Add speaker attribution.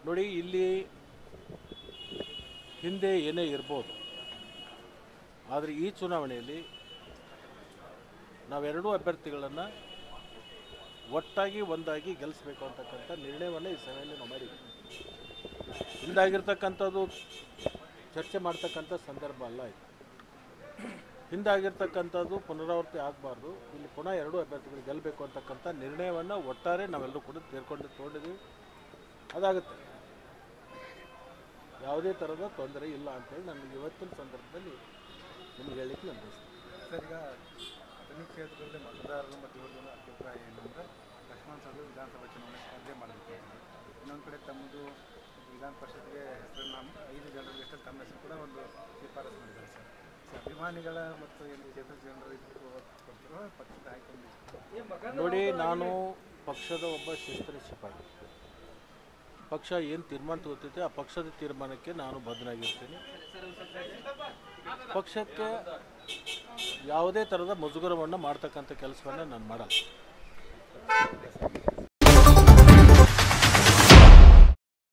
Speaker 1: ನೋಡಿ ಇಲ್ಲಿ ಹಿಂದೆ ಏನೇ ಇರ್ಬೋದು ಆದರೆ ಈ ಚುನಾವಣೆಯಲ್ಲಿ ನಾವೆರಡೂ ಅಭ್ಯರ್ಥಿಗಳನ್ನು ಒಟ್ಟಾಗಿ ಒಂದಾಗಿ ಗೆಲ್ಲಿಸ್ಬೇಕು ಅಂತಕ್ಕಂಥ ನಿರ್ಣಯವನ್ನು ಈ ಸಭೆಯಲ್ಲಿ ನಾವು ಮಾಡಿದ್ವಿ ಹಿಂದಾಗಿರ್ತಕ್ಕಂಥದ್ದು ಚರ್ಚೆ ಮಾಡ್ತಕ್ಕಂಥ ಸಂದರ್ಭ ಅಲ್ಲ ಇದು ಹಿಂದಾಗಿರ್ತಕ್ಕಂಥದ್ದು ಪುನರಾವರ್ತಿ ಆಗಬಾರ್ದು ಇಲ್ಲಿ ಪುನಃ ಎರಡೂ ಅಭ್ಯರ್ಥಿಗಳು ಗೆಲ್ಲಬೇಕು ಅಂತಕ್ಕಂಥ ನಿರ್ಣಯವನ್ನು ಒಟ್ಟಾರೆ ನಾವೆಲ್ಲರೂ ಕೂಡ ತೀರ್ಕೊಂಡು ತೊಗೊಂಡಿದ್ದೀವಿ ಅದಾಗುತ್ತೆ ಯಾವುದೇ ಥರದ ತೊಂದರೆ ಇಲ್ಲ ಅಂತೇಳಿ ನನಗೆ ಇವತ್ತಿನ ಸಂದರ್ಭದಲ್ಲಿ ನಿಮ್ಗೆ ಹೇಳಲಿಕ್ಕೆ ನಾನು ಬಯಸ್ತೀನಿ
Speaker 2: ಸರ್ ಈಗ ಅಥಣಿ ಕ್ಷೇತ್ರದಲ್ಲಿ ಮತದಾರರ ಮತ್ತು ಯುವಜನ ಅಭಿಪ್ರಾಯ ಏನಂದ್ರೆ ಲಕ್ಷ್ಮಣ ಸವದಿ ವಿಧಾನಸಭಾ ಚುನಾವಣೆ ಸ್ಪರ್ಧೆ ಮಾಡಬೇಕು ಅಂತ ಇನ್ನೊಂದು ಕಡೆ ತಮ್ಮದು ವಿಧಾನ ಪರಿಷತ್ಗೆ ಹೆಸರನ್ನ ಐದು ಜನರಿಗಷ್ಟೇ ತಮ್ಮ ಹೆಸರು ಕೂಡ ಒಂದು ಶಿಫಾರಸು ಮಾಡಿದ್ದಾರೆ ಸರ್ ಸೊ ಅಭಿಮಾನಿಗಳ ಮತ್ತು ಏನು ಕ್ಷೇತ್ರದ ಜನರ ಇದು ಕೊಡ್ತಾರೋ ಪಕ್ಷದ ಆಯ್ಕೆ
Speaker 1: ನೋಡಿ ನಾನು ಪಕ್ಷದ ಒಬ್ಬ ಶಿಸ್ತಿನ ಸಿಪಾಯಿ ಪಕ್ಷ ಏನು ತೀರ್ಮಾನ ತಗೋತೈತೆ ಆ ಪಕ್ಷದ ತೀರ್ಮಾನಕ್ಕೆ ನಾನು ಬದ್ಧನಾಗಿರ್ತೀನಿ ಪಕ್ಷಕ್ಕೆ ಯಾವುದೇ ಥರದ ಮುಜುಗರವನ್ನು ಮಾಡ್ತಕ್ಕಂಥ ಕೆಲಸವನ್ನು ನಾನು ಮಾಡಲ್ಲ